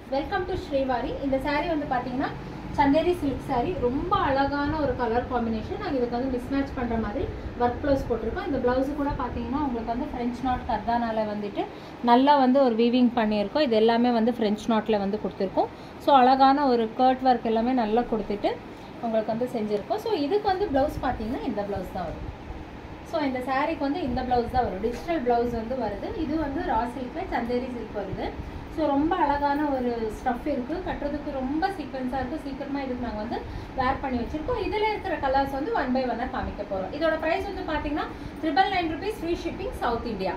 welcome to Srivari இந்த saree வந்து பார்த்தீங்கன்னா சந்தேரி சில்க் saree ரொம்ப அழகான ஒரு கலர் காம்பினேஷன் நாங்கள் இதுக்கு வந்து மிஸ்மேட்ச் பண்ணுற மாதிரி ஒர்க் ப்ளவுஸ் போட்டிருக்கோம் இந்த ப்ளவுஸு கூட பார்த்தீங்கன்னா உங்களுக்கு வந்து ஃப்ரெஞ்ச் நாட் கர்தானால வந்துட்டு நல்லா வந்து ஒரு வீவிங் பண்ணியிருக்கோம் இது எல்லாமே வந்து ஃப்ரெஞ்ச் நாட்டில் வந்து கொடுத்துருக்கோம் ஸோ அழகான ஒரு கர்ட் ஒர்க் எல்லாமே நல்லா கொடுத்துட்டு உங்களுக்கு வந்து செஞ்சுருக்கோம் ஸோ இதுக்கு வந்து ப்ளவுஸ் பார்த்தீங்கன்னா இந்த ப்ளவுஸ் தான் வரும் ஸோ இந்த சாரீக்கு வந்து இந்த ப்ளவுஸ் தான் வரும் டிஜிட்டல் ப்ளவுஸ் வந்து வருது இது வந்து ரா சில்கில் சந்தேரி சில்க் வருது ஸோ ரொம்ப அழகான ஒரு ஸ்டஃப் இருக்குது கட்டுறதுக்கு ரொம்ப சீக்வன்ஸாக இருக்குது சீக்கிரமாக இதுக்கு நாங்கள் வந்து வேர் பண்ணி வச்சுருக்கோம் இதில் இருக்கிற கலர்ஸ் வந்து ஒன் பை ஒன்னாக காமிக்க போகிறோம் இதோட ப்ரைஸ் வந்து பார்த்தீங்கன்னா triple nine rupees free shipping South India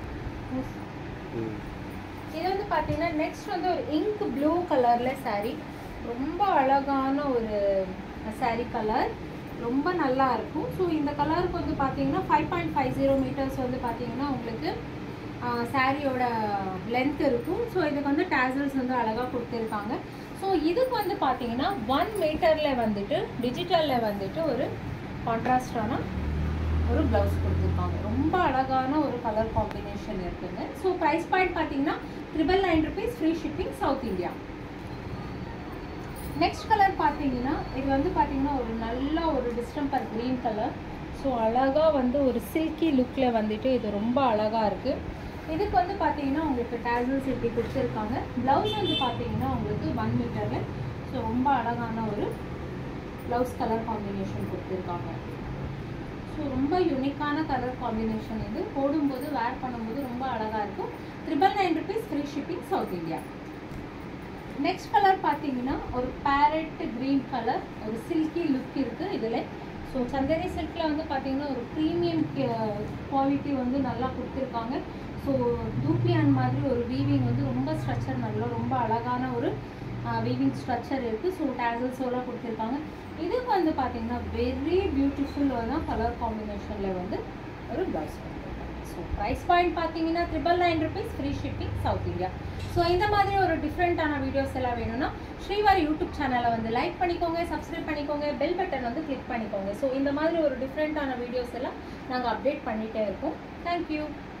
இது வந்து பார்த்தீங்கன்னா நெக்ஸ்ட் வந்து ஒரு இங்க் ப்ளூ கலரில் saree ரொம்ப அழகான ஒரு saree கலர் ரொம்ப நல்லா இருக்கும் ஸோ இந்த கலருக்கு வந்து பார்த்தீங்கன்னா five point five zero meters வந்து பார்த்தீங்கன்னா உங்களுக்கு சாரியோட லென்த் இருக்கும் ஸோ இதுக்கு வந்து டேசல்ஸ் வந்து அழகாக கொடுத்துருக்காங்க ஸோ இதுக்கு வந்து பார்த்தீங்கன்னா ஒன் மீட்டரில் வந்துட்டு டிஜிட்டலில் வந்துட்டு ஒரு கான்ட்ராஸ்டான ஒரு ப்ளவுஸ் கொடுத்துருக்காங்க ரொம்ப அழகான ஒரு கலர் காம்பினேஷன் இருக்குங்க ஸோ ப்ரைஸ் பாயிண்ட் பார்த்தீங்கன்னா triple nine rupees free shipping South India next colour பார்த்தீங்கன்னா இது வந்து பார்த்தீங்கன்னா ஒரு நல்ல ஒரு டிஸ்டம்பர் க்ரீன் கலர் ஸோ அழகாக வந்து ஒரு சில்கி லுக்கில் வந்துட்டு இது ரொம்ப அழகாக இருக்குது இதுக்கு வந்து பார்த்தீங்கன்னா உங்களுக்கு டேசல்ஸ் இப்படி கொடுத்துருக்காங்க ப்ளவுஸ் வந்து பார்த்தீங்கன்னா உங்களுக்கு ஒன் மீட்டரில் ஸோ ரொம்ப அழகான ஒரு ப்ளவுஸ் கலர் காம்பினேஷன் கொடுத்துருக்காங்க ஸோ ரொம்ப யூனிக்கான கலர் காம்பினேஷன் இது போடும்போது வேர் பண்ணும்போது ரொம்ப அழகாக இருக்கும் triple nine rupees free shipping South India next colour பார்த்தீங்கன்னா ஒரு பேரட் க்ரீன் கலர் ஒரு சில்கி லுக் இருக்குது இதில் ஸோ சந்தேரி சில்கில் வந்து பார்த்தீங்கன்னா ஒரு ப்ரீமியம் குவாலிட்டி வந்து நல்லா கொடுத்துருக்காங்க ஸோ தூப்பியான் மாதிரி ஒரு வீவிங் வந்து ரொம்ப ஸ்ட்ரக்சர் நல்லா ரொம்ப அழகான ஒரு வீவிங் ஸ்ட்ரக்சர் இருக்குது ஸோ டேசல்ஸோட கொடுத்துருக்காங்க இதுக்கு வந்து பார்த்தீங்கன்னா வெரி பியூட்டிஃபுல்லான கலர் காம்பினேஷனில் வந்து ஒரு ப்ளவுஸ் கொடுத்துருக்காங்க ஸோ ப்ரைஸ் பாயிண்ட் பார்த்தீங்கன்னா triple nine rupees free shipping South India so இந்த மாதிரி ஒரு டிஃப்ரெண்ட்டான வீடியோஸ் எல்லாம் வேணும்னா ஸ்ரீவாரி யூடியூப் சேனலை வந்து லைக் பண்ணிக்கோங்க சப்ஸ்கிரைப் பண்ணிக்கோங்க பெல் பட்டன் வந்து கிளிக் பண்ணிக்கோங்க ஸோ இந்த மாதிரி ஒரு டிஃப்ரெண்ட்டான வீடியோஸ் எல்லாம் நாங்கள் அப்டேட் பண்ணிகிட்டே இருக்கோம் தேங்க்யூ